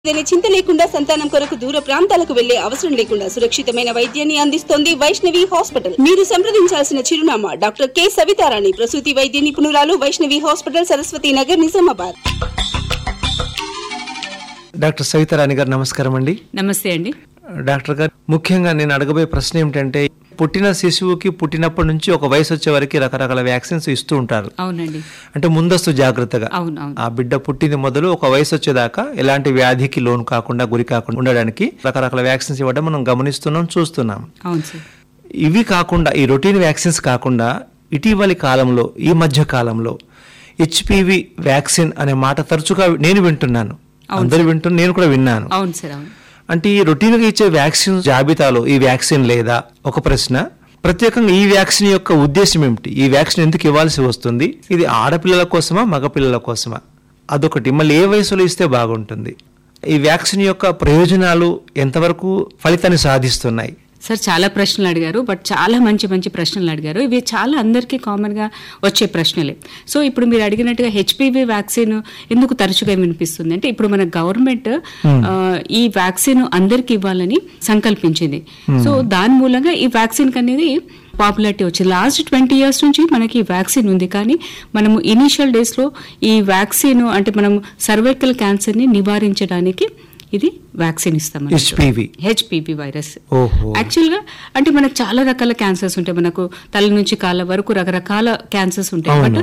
ఏదైనా చింత లేకుండా సంతానం కొరకు దూర ప్రాంతాలకు వెళ్లే అవసరం లేకుండా సురక్షితమైన వైద్యాన్ని అందిస్తోంది వైష్ణవి హాస్పిటల్ మీరు సంప్రదించాల్సిన చిరునామా డాక్టర్ కె సవితారాణి ప్రసూతి వైద్య నిపుణురాలు వైష్ణవి హాస్పిటల్ సరస్వతి నగర్ నిజామాబాద్ డాక్టర్ సవితారాణి గారు నమస్కారం అండి నమస్తే అండి డాక్టర్ గారు ముఖ్యంగా నేను అడగబోయే ప్రశ్న ఏమిటంటే పుట్టిన శిశువుకి పుట్టినప్పటి నుంచి ఒక వయసు వచ్చే వరకు రకరకాల వ్యాక్సిన్స్ ఇస్తూ ఉంటారు అవునండి అంటే ముందస్తు జాగ్రత్తగా అవును అవును ఆ బిడ్డ పుట్టింది మొదలు ఒక వయసు వచ్చేదాకా ఎలాంటి వ్యాధికి లోను కాకుండా గురి కాకుండా ఉండడానికి రకరకాల వ్యాక్సిన్స్ ఇవ్వడం మనం గమనిస్తున్నాం చూస్తున్నాం అవును సార్ ఇవి కాకుండా ఈ రొటీన్ వ్యాక్సిన్స్ కాకుండా ఇటీవలి కాలంలో ఈ మధ్య కాలంలో హెచ్పివి వ్యాక్సిన్ అనే మాట తరచుగా నేను వింటున్నాను అందరూ వింటున్నా నేను కూడా విన్నాను అవును సార్ అవును అంటే ఈ రొటీన్గా ఇచ్చే వ్యాక్సిన్ జాబితాలో ఈ వ్యాక్సిన్ లేదా ఒక ప్రశ్న ప్రత్యేకంగా ఈ వ్యాక్సిన్ యొక్క ఉద్దేశం ఏమిటి ఈ వ్యాక్సిన్ ఎందుకు ఇవ్వాల్సి వస్తుంది ఇది ఆడపిల్లల కోసమా మగపిల్లల కోసమా అదొకటి మళ్ళీ ఏ వయసులో ఇస్తే బాగుంటుంది ఈ వ్యాక్సిన్ యొక్క ప్రయోజనాలు ఎంతవరకు ఫలితాన్ని సాధిస్తున్నాయి సార్ చాలా ప్రశ్నలు అడిగారు బట్ చాలా మంచి మంచి ప్రశ్నలు అడిగారు ఇవి చాలా అందరికీ కామన్గా వచ్చే ప్రశ్నలే సో ఇప్పుడు మీరు అడిగినట్టుగా హెచ్పివి వ్యాక్సిన్ ఎందుకు తరచుగా వినిపిస్తుంది అంటే ఇప్పుడు మన గవర్నమెంట్ ఆ, ఈ వ్యాక్సిన్ అందరికి ఇవ్వాలని సంకల్పించింది సో దాని మూలంగా ఈ వ్యాక్సిన్ అనేది పాపులారిటీ వచ్చింది లాస్ట్ ట్వంటీ ఇయర్స్ నుంచి మనకి ఈ వ్యాక్సిన్ ఉంది కానీ మనము ఇనీషియల్ డేస్లో ఈ వ్యాక్సిన్ అంటే మనం సర్వైకల్ క్యాన్సర్ని నివారించడానికి ఇది వ్యాక్సిన్ ఇస్తాం హెచ్పివి హెచ్పివి వైరస్ ఓహో యాక్చువల్గా అంటే మనకు చాలా రకాల క్యాన్సర్స్ ఉంటాయి మనకు తల నుంచి కాళ్ళ వరకు రకరకాల క్యాన్సర్స్ ఉంటాయి బట్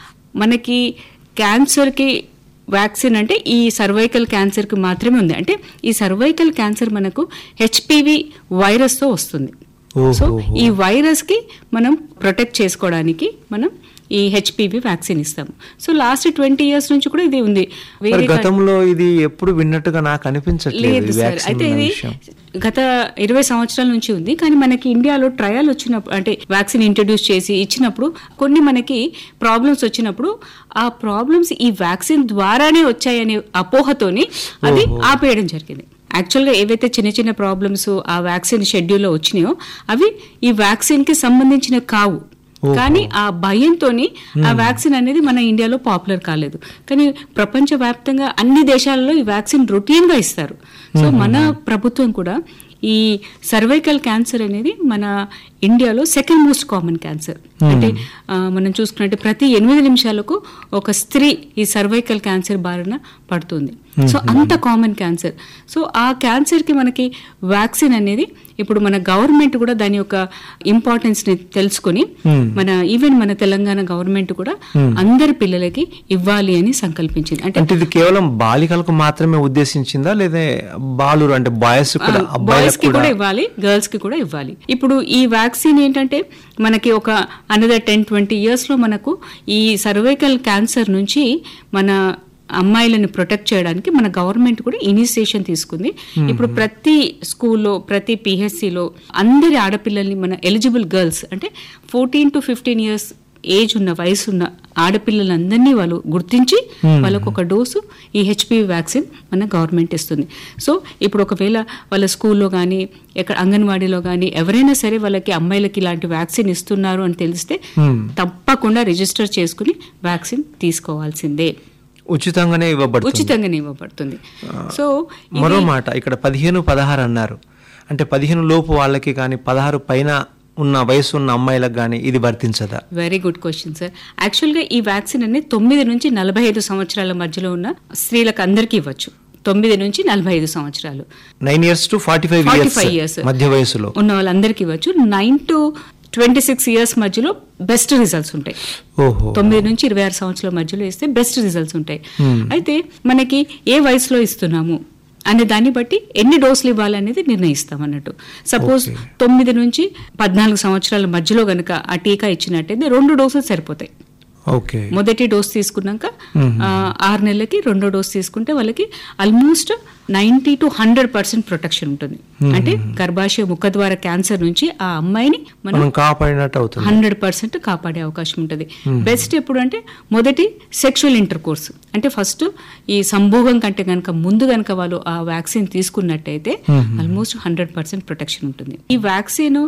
మనకి క్యాన్సర్కి వ్యాక్సిన్ అంటే ఈ సర్వైకల్ క్యాన్సర్కి మాత్రమే ఉంది అంటే ఈ సర్వైకల్ క్యాన్సర్ మనకు హెచ్పివి వైరస్తో వస్తుంది సో ఓహో ఈ వైరస్కి మనం ప్రొటెక్ట్ చేసుకోవడానికి మనం ఈ హెచ్పివి వ్యాక్సిన్ ఇస్తాము సో లాస్ట్ ట్వంటీ ఇయర్స్ నుంచి కూడా ఇది ఉంది మరి వేరే గతంలో ఇది ఎప్పుడు విన్నట్టుగా నాకు అనిపించట్లేదు లేదు ఈ సార్ వ్యాక్సిన్ అయితే ఉన్న ఇది విషయం గత ఇరవై సంవత్సరాల నుంచి ఉంది కానీ మనకి ఇండియాలో ట్రయల్ వచ్చినప్పుడు అంటే వ్యాక్సిన్ ఇంట్రడ్యూస్ చేసి ఇచ్చినప్పుడు కొన్ని మనకి ప్రాబ్లమ్స్ వచ్చినప్పుడు ఆ ప్రాబ్లమ్స్ ఈ వ్యాక్సిన్ ద్వారానే వచ్చాయనే అపోహతోని అది ఆపేయడం జరిగింది యాక్చువల్గా ఏవైతే చిన్న చిన్న ప్రాబ్లమ్స్ ఆ వ్యాక్సిన్ షెడ్యూల్లో వచ్చినాయో అవి ఈ వ్యాక్సిన్ కి సంబంధించిన కావు కానీ ఆ భయంతోని ఆ వ్యాక్సిన్ అనేది మన ఇండియాలో పాపులర్ కాలేదు కానీ ప్రపంచవ్యాప్తంగా అన్ని దేశాలలో ఈ వ్యాక్సిన్ రొటీన్ గా ఇస్తారు సో మన ప్రభుత్వం కూడా ఈ సర్వైకల్ క్యాన్సర్ అనేది మన ఇండియాలో సెకండ్ మోస్ట్ కామన్ క్యాన్సర్ అంటే ఆ, మనం చూసుకున్నట్టే ప్రతి ఎనిమిది నిమిషాలకు ఒక స్త్రీ ఈ సర్వైకల్ క్యాన్సర్ బారిన పడుతుంది సో అంత కామన్ క్యాన్సర్ సో ఆ క్యాన్సర్ కి మనకి వ్యాక్సిన్ అనేది ఇప్పుడు మన గవర్నమెంట్ కూడా దాని యొక్క ఇంపార్టెన్స్ ని తెలుసుకుని మన ఈవెన్ మన తెలంగాణ గవర్నమెంట్ కూడా అందరి పిల్లలకి ఇవ్వాలి అని సంకల్పించింది అంటే అంటే ఇది కేవలం బాలికలకు మాత్రమే ఉద్దేశించిందా లేదా బాలురు అంటే బాయ్స్ కూడా బాయ్స్ అబ్బాయిలకు కి కూడా కూడా ఇవ్వాలి గర్ల్స్ కి కూడా ఇవ్వాలి ఇప్పుడు ఈ వ్యాక్సిన్ ఏంటంటే మనకి ఒక అనదర్ టెన్ ట్వంటీ ఇయర్స్ లో మనకు ఈ సర్వైకల్ క్యాన్సర్ నుంచి మన అమ్మాయిలను ప్రొటెక్ట్ చేయడానికి మన గవర్నమెంట్ కూడా ఇనిషియేషన్ తీసుకుంది ఇప్పుడు ప్రతి స్కూల్లో ప్రతి పిహెచ్సిలో అందరి ఆడపిల్లల్ని మన ఎలిజిబుల్ గర్ల్స్ అంటే fourteen to fifteen years age ఉన్న వయసు ఉన్న ఆడపిల్లలందరినీ వాళ్ళు గుర్తించి వాళ్ళకు ఒక డోసు ఈ హెచ్పివి వ్యాక్సిన్ మన గవర్నమెంట్ ఇస్తుంది సో ఇప్పుడు ఒకవేళ వాళ్ళ స్కూల్లో కానీ ఎక్కడ అంగన్వాడీలో కానీ ఎవరైనా సరే వాళ్ళకి అమ్మాయిలకి ఇలాంటి వ్యాక్సిన్ ఇస్తున్నారు అని తెలిస్తే తప్పకుండా రిజిస్టర్ చేసుకుని వ్యాక్సిన్ తీసుకోవాల్సిందే ఉచితంగానే ఇవ్వబడుతుంది ఉచితంగానే ఇవ్వబడుతుంది సో మరో మాట ఇక్కడ పదిహేను పదహారు అన్నారు అంటే పదిహేను లోపు వాళ్ళకి కానీ పదహారు పైన ఉన్న వయసు ఉన్న అమ్మాయిలకు కానీ ఇది వర్తించదా వెరీ గుడ్ క్వశ్చన్ సార్ యాక్చువల్గా ఈ వ్యాక్సిన్ అనేది తొమ్మిది నుంచి నలభై ఐదు సంవత్సరాల మధ్యలో ఉన్న స్త్రీలకు అందరికీ ఇవ్వచ్చు తొమ్మిది నుంచి నలభై ఐదు సంవత్సరాలు nine years to forty five 45 years years. మధ్య వయసులో ఉన్న వాళ్ళందరికీ ఇవ్వచ్చు nine to twenty six years మధ్యలో బెస్ట్ రిజల్ట్స్ ఉంటాయి ఓహో తొమ్మిది నుంచి ఇరవై ఆరు సంవత్సరాల మధ్యలో ఇస్తే బెస్ట్ రిజల్ట్స్ ఉంటాయి అయితే మనకి ఏ వయసులో ఇస్తున్నాము అనే దాన్ని బట్టి ఎన్ని డోసులు ఇవ్వాలనేది నిర్ణయిస్తాం అన్నట్టు సపోజ్ తొమ్మిది నుంచి పద్నాలుగు సంవత్సరాల మధ్యలో గనుక ఆ టీకా ఇచ్చినట్టయితే రెండు డోసులు సరిపోతాయి ఓకే మొదటి డోస్ తీసుకున్నాక ఆ, ఆరు నెలలకి రెండో డోస్ తీసుకుంటే వాళ్ళకి almost ninety to hundred percent protection ఉంటుంది అంటే గర్భాశయ ముఖద్వార క్యాన్సర్ నుంచి ఆ అమ్మాయిని మనం మనం కాపాడినట్టు అవుతుంది హండ్రెడ్ పర్సెంట్ కాపాడే అవకాశం ఉంటుంది బెస్ట్ ఎప్పుడు అంటే మొదటి సెక్షువల్ ఇంటర్ కోర్స్ అంటే ఫస్ట్ ఈ సంభోగం కంటే కనుక ముందు కనుక వాళ్ళు ఆ వ్యాక్సిన్ తీసుకున్నట్టయితే ఆల్మోస్ట్ హండ్రెడ్ పర్సెంట్ ప్రొటెక్షన్ ఉంటుంది ఈ వ్యాక్సిన్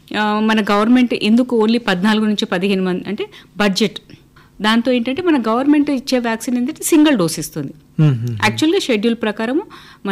మన గవర్నమెంట్ ఎందుకు ఓన్లీ పద్నాలుగు నుంచి పదిహేను మంది అంటే బడ్జెట్ దాంతో ఏంటంటే మన గవర్నమెంట్ ఇచ్చే వ్యాక్సిన్ ఏంటంటే సింగిల్ డోస్ ఇస్తుంది యాక్చువల్గా షెడ్యూల్ ప్రకారం